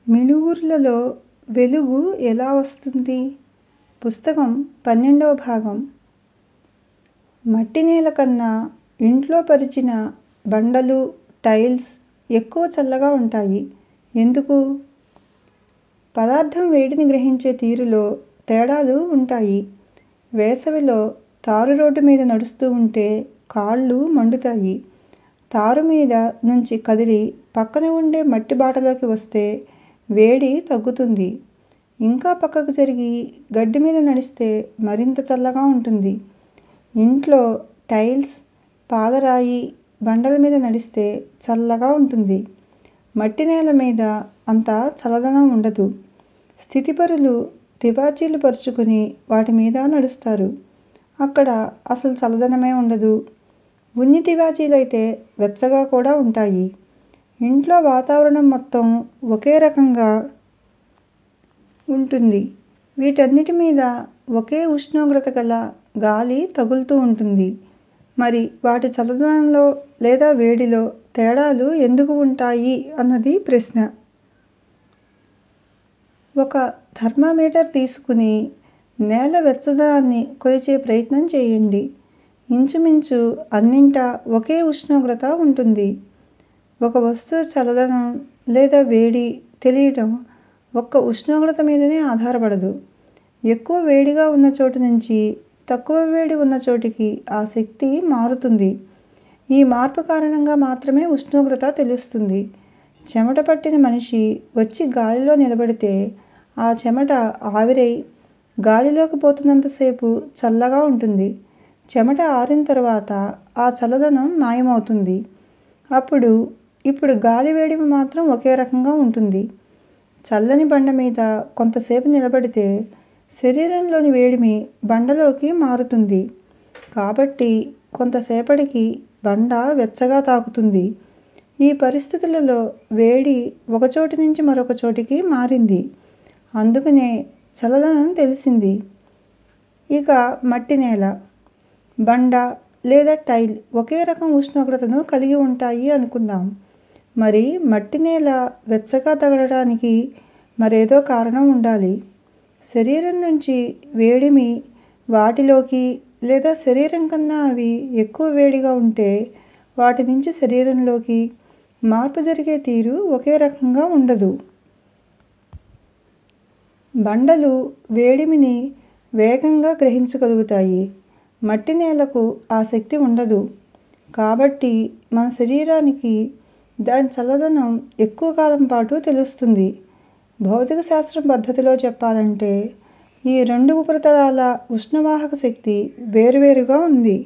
మిణుగుర్లలో వెలుగు ఎలా వస్తుంది? పుస్తకం పన్నెండవ భాగం మట్టినేల కన్నా ఇంట్లో పరిచిన బండలు, టైల్స్ ఎక్కువ చల్లగా ఉంటాయి. ఎందుకు? పదార్థం వేడిని గ్రహించే తీరులో తేడాలు ఉంటాయి. వేసవిలో తారు రోడ్డు మీద నడుస్తూ ఉంటే కాళ్ళు మండుతాయి. తారు మీద నుంచి కదిలి పక్కన ఉండే మట్టి బాటలోకి వస్తే వేడి తగ్గుతుంది. ఇంకా పక్కకు జరిగి గడ్డి మీద నడిస్తే మరింత చల్లగా ఉంటుంది. ఇంట్లో టైల్స్, పాలరాయి, బండల మీద నడిస్తే చల్లగా ఉంటుంది. మట్టి నేల మీద అంత చల్లదనం ఉండదు. స్థితిపరులు తివాచీలు పరుచుకుని వాటి మీద నడుస్తారు. అక్కడ అసలు చల్లదనమే ఉండదు. ఉన్ని తివాచీలైతే వెచ్చగా కూడా ఉంటాయి. ఇంట్లో వాతావరణం మొత్తం ఒకే రకంగా ఉంటుంది. వీటన్నిటి మీద ఒకే ఉష్ణోగ్రత గల గాలి తగులుతూ ఉంటుంది. మరి వాటి చల్లదనంలో లేదా వేడిలో తేడాలు ఎందుకు ఉంటాయి అన్నది ప్రశ్న. ఒక థర్మామీటర్ తీసుకుని నేల వెచ్చదనాన్ని కొలిచే ప్రయత్నం చేయండి. ఇంచుమించు అన్నింటా ఒకే ఉష్ణోగ్రత ఉంటుంది. ఒక వస్తువు చల్లదనం లేదా వేడి తెలియడం ఒక్క ఉష్ణోగ్రత మీదనే ఆధారపడదు. ఎక్కువ వేడిగా ఉన్న చోటు నుంచి తక్కువ వేడి ఉన్న చోటికి ఆ శక్తి మారుతుంది. ఈ మార్పు కారణంగా మాత్రమే ఉష్ణోగ్రత తెలుస్తుంది. చెమట పట్టిన మనిషి వచ్చి గాలిలో నిలబడితే ఆ చెమట ఆవిరై గాలిలోకి పోతున్నంత సేపు చల్లగా ఉంటుంది. చెమట ఆరిన తర్వాత ఆ చల్లదనం మాయమవుతుంది. అప్పుడు ఇప్పుడు గాలి వేడిమి మాత్రం ఒకే రకంగా ఉంటుంది. చల్లని బండ మీద కొంతసేపు నిలబడితే శరీరంలోని వేడిమి బండలోకి మారుతుంది. కాబట్టి కొంతసేపటికి బండ వెచ్చగా తాకుతుంది. ఈ పరిస్థితులలో వేడి ఒక చోటు నుంచి మరొక చోటికి మారింది. అందుకనే చల్లదనం తెలిసింది. ఇక మట్టి నేల, బండ లేదా టైల్ ఒకే రకం ఉష్ణోగ్రతను కలిగి ఉంటాయి అనుకుందాం. మరి మట్టి నేల వెచ్చగా తగలడానికి మరేదో కారణం ఉండాలి. శరీరం నుంచి వేడిమి వాటిలోకి లేదా శరీరం కన్నా అవి ఎక్కువ వేడిగా ఉంటే వాటి నుంచి శరీరంలోకి మార్పు జరిగే తీరు ఒకే రకంగా ఉండదు. బండలు వేడిమిని వేగంగా గ్రహించగలుగుతాయి. మట్టి నేలకు ఆ శక్తి ఉండదు. కాబట్టి మన శరీరానికి దాని చల్లదనం ఎక్కువ కాలం పాటు తెలుస్తుంది. భౌతిక శాస్త్రం పద్ధతిలో చెప్పాలంటే ఈ రెండు ఉపరితలాల ఉష్ణవాహక శక్తి వేర్వేరుగా ఉంది.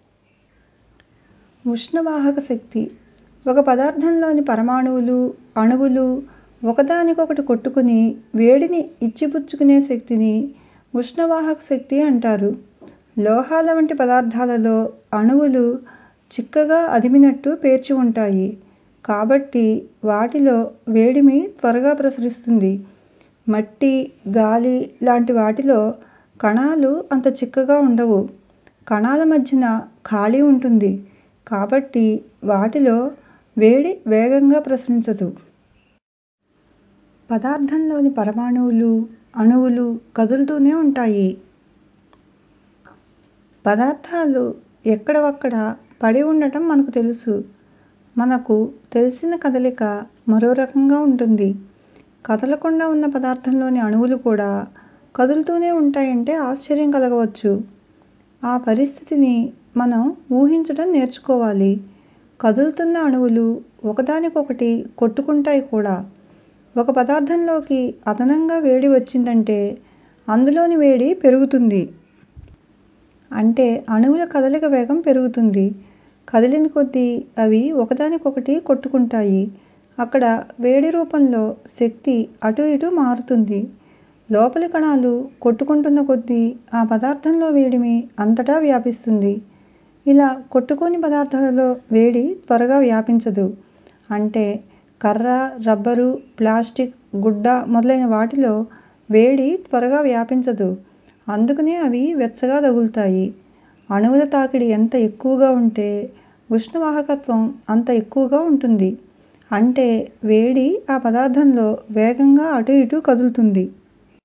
ఉష్ణవాహక శక్తి ఒక పదార్థంలోని పరమాణువులు, అణువులు ఒకదానికొకటి కొట్టుకుని వేడిని ఇచ్చిపుచ్చుకునే శక్తిని ఉష్ణవాహక శక్తి అంటారు. లోహాల వంటి పదార్థాలలో అణువులు చిక్కగా అదిమినట్టు పేర్చి ఉంటాయి. కాబట్టి వాటిలో వేడిమి త్వరగా ప్రసరిస్తుంది. మట్టి, గాలి లాంటి వాటిలో కణాలు అంత చిక్కగా ఉండవు. కణాల మధ్యన ఖాళీ ఉంటుంది. కాబట్టి వాటిలో వేడి వేగంగా ప్రసరించదు. పదార్థంలోని పరమాణువులు, అణువులు కదులుతూనే ఉంటాయి. పదార్థాలు ఎక్కడవక్కడ పడి ఉండటం మనకు తెలుసు. మనకు తెలిసిన కదలిక మరో రకంగా ఉంటుంది. కదలకుండా ఉన్న పదార్థంలోని అణువులు కూడా కదులుతూనే ఉంటాయంటే ఆశ్చర్యం కలగవచ్చు. ఆ పరిస్థితిని మనం ఊహించటం నేర్చుకోవాలి. కదులుతున్న అణువులు ఒకదానికొకటి కొట్టుకుంటాయి కూడా. ఒక పదార్థంలోకి అదనంగా వేడి వచ్చిందంటే అందులోని వేడి పెరుగుతుంది. అంటే అణువుల కదలిక వేగం పెరుగుతుంది. కదిలిన కొద్దీ అవి ఒకదానికొకటి కొట్టుకుంటాయి. అక్కడ వేడి రూపంలో శక్తి అటూ ఇటూ మారుతుంది. లోపలి కణాలు కొట్టుకుంటున్న కొద్దీ ఆ పదార్థంలో వేడిమి అంతటా వ్యాపిస్తుంది. ఇలా కొట్టుకోని పదార్థాలలో వేడి త్వరగా వ్యాపించదు. అంటే కర్ర, రబ్బరు, ప్లాస్టిక్, గుడ్డ మొదలైన వాటిలో వేడి త్వరగా వ్యాపించదు. అందుకనే అవి వెచ్చగా తగులుతాయి. అణువుల తాకిడి ఎంత ఎక్కువగా ఉంటే ఉష్ణవాహకత్వం అంత ఎక్కువగా ఉంటుంది. అంటే వేడి ఆ పదార్థంలో వేగంగా అటు ఇటు కదులుతుంది